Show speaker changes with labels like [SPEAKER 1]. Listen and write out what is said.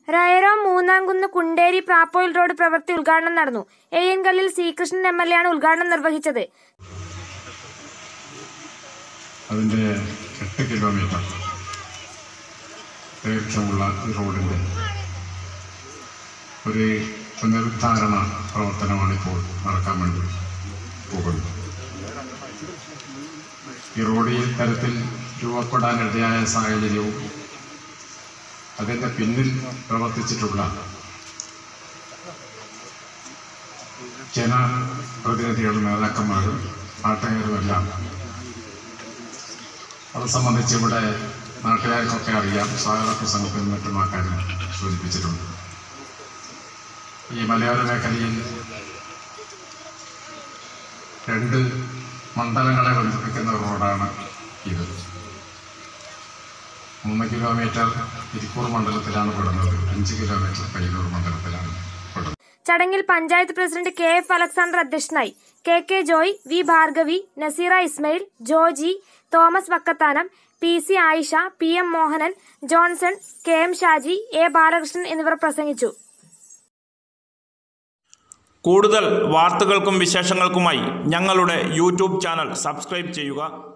[SPEAKER 1] റയറോ മൂന്നാംകുന്ന് കുണ്ടേരി പ്രാപ്പോയിൽ road പ്രവൃത്തി ഉദ്ഘാടനം നടന്നു എയ്യൻകല്ലിൽ ശ്രീകൃഷ്ണൻ എം എൽ എ ആണ് ഉദ്ഘാടനം നിർവഹിച്ചത്
[SPEAKER 2] അതിൻ്റെ എട്ട് കിലോമീറ്റർ ദൈർഘ്യമുള്ള ഈ റോഡിൻ്റെ ഒരു പുനരുദ്ധാരണ പ്രവർത്തനമാണ് ഇപ്പോൾ നടക്കാൻ വേണ്ടി പോകുന്നത് ഈ റോഡ് ഈ തരത്തിൽ രൂപപ്പെടാനിടയായ സാഹചര്യവും അതിൻ്റെ പിന്നിൽ പ്രവർത്തിച്ചിട്ടുള്ള ജനപ്രതിനിധികളും നേതാക്കന്മാരും നാട്ടുകാരുമെല്ലാം അത് സംബന്ധിച്ച് ഇവിടെ നാട്ടുകാർക്കൊക്കെ അറിയാം സ്വാഗത പ്രസംഗത്തിനും മറ്റും ആ കാര്യം സൂചിപ്പിച്ചിട്ടുണ്ട് ഈ മലയോര മേഖലയിൽ രണ്ട് മണ്ഡലങ്ങളെ ബന്ധിപ്പിക്കുന്ന റോഡാണ് ഇത് മൂന്ന് കിലോമീറ്റർ ഇരിക്കൂർ മണ്ഡലത്തിലാണ് പെടുന്നത് അഞ്ച് കിലോമീറ്റർ പയ്യന്നൂർ മണ്ഡലത്തിലാണ് പെടുന്നത്
[SPEAKER 1] ചടങ്ങിൽ panchayat president K F Alexander അധ്യക്ഷനായി K K Joy V Bhargavi Nazeera Ismail Joji Thomas Vakkathanam P C Ayisha P M Mohanan Johnson K M Shaji A Balakrishnan എന്നിവർ പ്രസംഗിച്ചു
[SPEAKER 3] കൂടുതൽ വാർത്തകൾക്കും വിശേഷങ്ങൾക്കുമായി ഞങ്ങളുടെ യൂട്യൂബ് ചാനൽ സബ്സ്ക്രൈബ് ചെയ്യുക